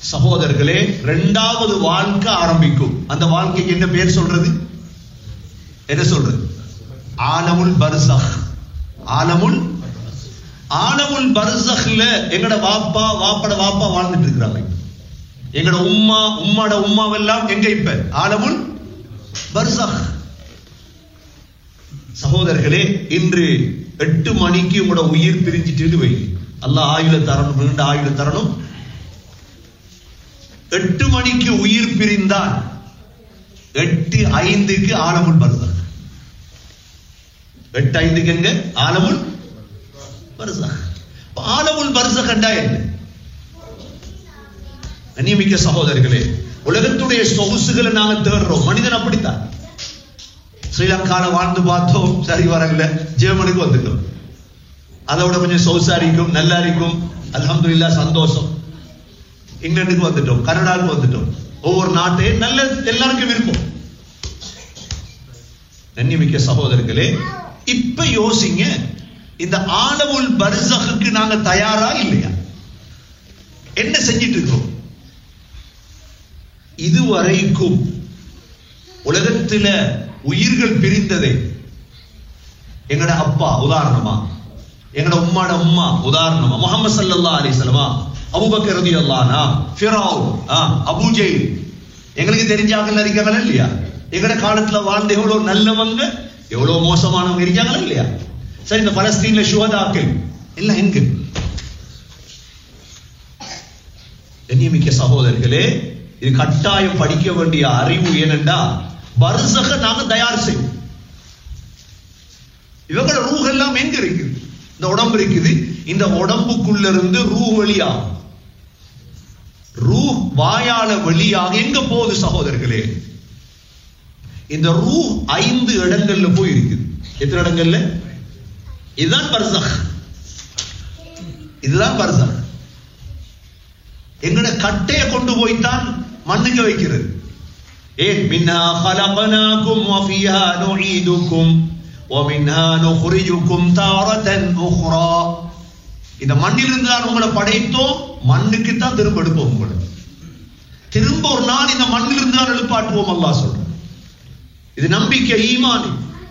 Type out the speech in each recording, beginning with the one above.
சகோதரர்களே இரண்டாவது வாழ்க்கை ஆரம்பிக்கும் அந்த வாழ்க்கைக்கு என்ன பேர் சொல்றது என்ன சொல்றது ஆலமுல் பர்சஹ் ஆலமுல் ஆலமுல் பர்சஹ்ல எங்கட வாப்பா வாப்பட வாப்பா வாழ்ந்துட்டு இருக்கிறாங்க எங்கட உம்மா உம்மாட உம்மாவெல்லாம் எங்க இப்ப ஆலமுல் பர்சஹ் சகோதரர்களே இன்று எட்டு மணிக்கு உங்களோட உயிர் பிரிஞ்சிட்டு வை அல்லாஹ் ஆயுள தரணும் நீண்ட ஆயுள தரணும் எட்டு மணிக்கு உயிர் பிரிந்தால் எட்டு ஐந்துக்கு ஆலமுல் பர்சக் எட்டு ஐந்துக்கு எங்க ஆலமுல் பர்சக் ஆலமுல் பர்சக் என்றா என்ன கண்ணியமிக்க சகோதரர்களே உலகத்துடைய சொகுசுகளை நாங்க தேடுறோம் மனிதன் அப்படித்தான் ஸ்ரீலங்கால வாழ்ந்து பார்த்தோம் சரி வரல ஜெர்மனுக்கு வந்துட்டோம் அதோட கொஞ்சம் சொகுசாரிக்கும் நல்லா இருக்கும் அல்ஹம்துலில்லாஹ் சந்தோஷம் இங்கிலாந்துக்கு வந்துட்டோம் கனடாவுக்கு வந்துட்டோம் ஒவ்வொரு நாட்டையும் நல்ல எல்லாருக்கும் விருப்பம் கண்ணியமிக்க சகோதரர்களே இப்ப யோசிங்க இந்த ஆலவுல் பர்சகுக்கு நாங்க தயாரா இல்லையா என்ன செஞ்சிட்டு இருக்கோம் இதுவரைக்கும் உலகத்துல உயிர்கள் பிரிந்ததே எங்கட அப்பா உதாரணமா எங்கட உம்மாட உம்மா உதாரணமா முகமது சல்லல்லா அலிஸ்லமா அபுபக்கர் ரதி அல்லானா ஃபிரௌன் அபூஜெயில் எங்களுக்கு தெரிஞ்சாங்கல்ல இருக்காங்களா இல்லையா எங்கட காலத்துல வாழ்ந்த எவ்வளவு நல்லவங்க எவ்வளவு மோசமானவங்க இருக்காங்களா இல்லையா சரி இந்த பலஸ்தீன்ல சுகதாக்கள் எல்லாம் எங்க கண்ணியமிக்க சகோதரர்களே இது கட்டாயம் படிக்க வேண்டிய அறிவு ஏனென்றா பர்சக நாங்க தயார் செய்வோம் இவங்களோட ரூஹ் எல்லாம் எங்க இருக்குது இந்த உடம்பு இருக்குது இந்த உடம்புக்குள்ள இருந்து ரூ வெளியாகும் ரூ வாயால வெளியாக எங்க போகுது சகோதரர்களே இந்த ரூ ஐந்து இடங்கள்ல போய் இருக்குது எத்தனை இடங்கள்ல இதுதான் பர்சக் இதுதான் பர்சக் எங்கட கட்டைய கொண்டு போய்த்தான் மண்ணுக்கு வைக்கிறது ஏன் மின்னா خلقناكم وفيها نعيدكم ومنها نخرجكم تارة أخرى இந்த மண்ணிலிருந்து தான் உங்களை படைத்தோம் மண்ணுக்கு தான் திரும்ப எடுப்போம் உங்களை திரும்ப ஒரு நாள் இந்த மண்ணிலிருந்து தான் எழுப்பாட்டுவோம் அல்லாஹ் சொல்ற இது நம்பிக்கை ஈமானி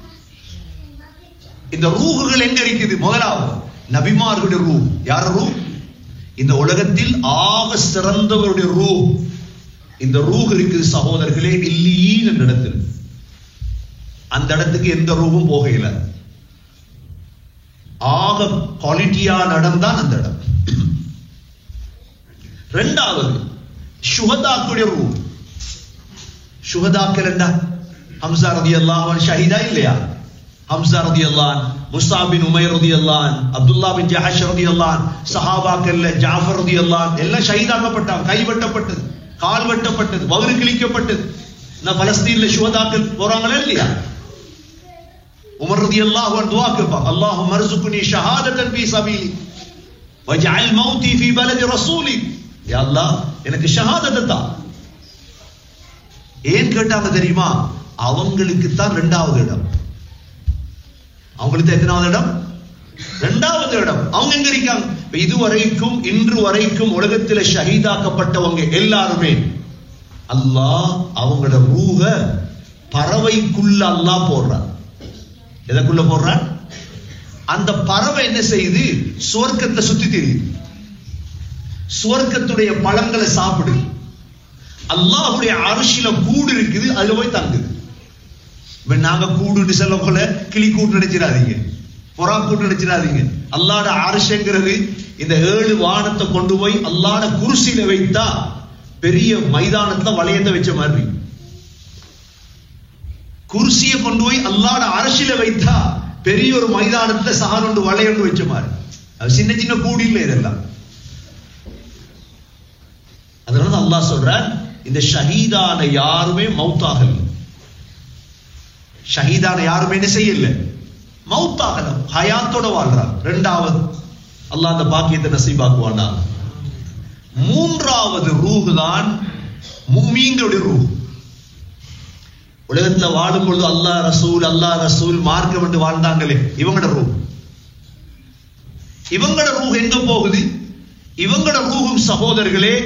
இந்த ரூகுகள் எங்க இருக்குது முதலாவது நபிமார்களுடைய ரூ யார் ரூ இந்த உலகத்தில் ஆக சிறந்தவருடைய ரூ இந்த ரூஹ் இருக்குது சகோதரர்களே இல்லீன் என்ற இடத்தில் அந்த இடத்துக்கு எந்த ரூபும் போகையில ஆக குவாலிட்டியா நடந்தான் அந்த இடம் ரெண்டாவது சுகதாக்குடைய ரூ சுகதாக்கள் என்ன ஹம்சா ரதி அல்லாஹ் ஷஹீதா இல்லையா ஹம்சா ரதி அல்லான் முஸ்தா பின் உமைர் ரதி அல்லான் அப்துல்லா பின் ஜஹஷ் ரதி அல்லான் சஹாபாக்கள்ல ஜாஃபர் ரதி அல்லான் எல்லாம் ஷஹீதாக்கப்பட்டாங்க கை வெட்டப்பட்டது கால் வெட்டப்பட்டது வகுறு கிழிக்கப்பட்டது நான் பலஸ்தீன்ல சுகதாக்கள் போறாங்களா இல்லையா உமர் ரதி அல்லாஹ் துவா கேட்பாங்க அல்லாஹ் மர்சுக்குனி ஷஹாதத்தன் ஃபீ சபீலி வஜ்அல் மௌதி ஃபீ பலதி ரசூலி யா அல்லாஹ் எனக்கு ஷஹாதத்தை தா ஏன் கேட்டாங்க தெரியுமா அவங்களுக்கு தான் ரெண்டாவது இடம் அவங்களுக்கு எத்தனாவது இடம் ரெண்டாவது இடம் அவங்க எங்க இருக்காங்க இதுவரைக்கும் இன்று வரைக்கும் உலகத்துல ஷஹீதாக்கப்பட்டவங்க எல்லாருமே அல்லாஹ் அவங்களோட ரூஹ பறவைக்குள்ள அல்லாஹ் போடுறான் எதற்குள்ள போடுறான் அந்த பறவை என்ன செய்யுது சுவர்க்கத்தை சுத்தி தெரியுது சுவர்க்கத்துடைய பழங்களை சாப்பிடுது அல்லாஹுடைய அரிசியில கூடு இருக்குது அதுல போய் தங்குது இப்ப நாங்க கூடுன்னு சொல்ல போல கிளி கூட்டு நினைச்சிடாதீங்க புறா கூட்டு நினைச்சிடாதீங்க அல்லாட அரிசங்கிறது இந்த ஏழு வானத்தை கொண்டு போய் அல்லாட குருசியில வைத்தா பெரிய மைதானத்துல வளையத்தை வச்ச மாதிரி குருசியை கொண்டு போய் அல்லாட அரசியல வைத்தா பெரிய ஒரு மைதானத்துல சகானொண்டு வளையொண்டு வச்ச மாதிரி அது சின்ன சின்ன கூடி இல்லை இதெல்லாம் அதனால அல்லாஹ் சொல்றார் இந்த ஷஹீதான யாருமே மௌத்தாகல ஷஹீதான யாருமே என்ன செய்யல மௌத்தாகல ஹயாத்தோட வாழ்றார் ரெண்டாவது அல்லாஹ் அந்த பாக்கியத்தை நசீபாக்குவானா மூன்றாவது ரூஹ் தான் மூமீங்களுடைய ரூஹ் உலகத்துல வாழும் பொழுது அல்லாஹ் ரசூல் அல்லாஹ் ரசூல் மார்க்கம் என்று வாழ்ந்தாங்களே இவங்களோட ரூஹ் இவங்களோட ரூஹ் எங்க போகுது இவங்களோட ரூஹும் சகோதரர்களே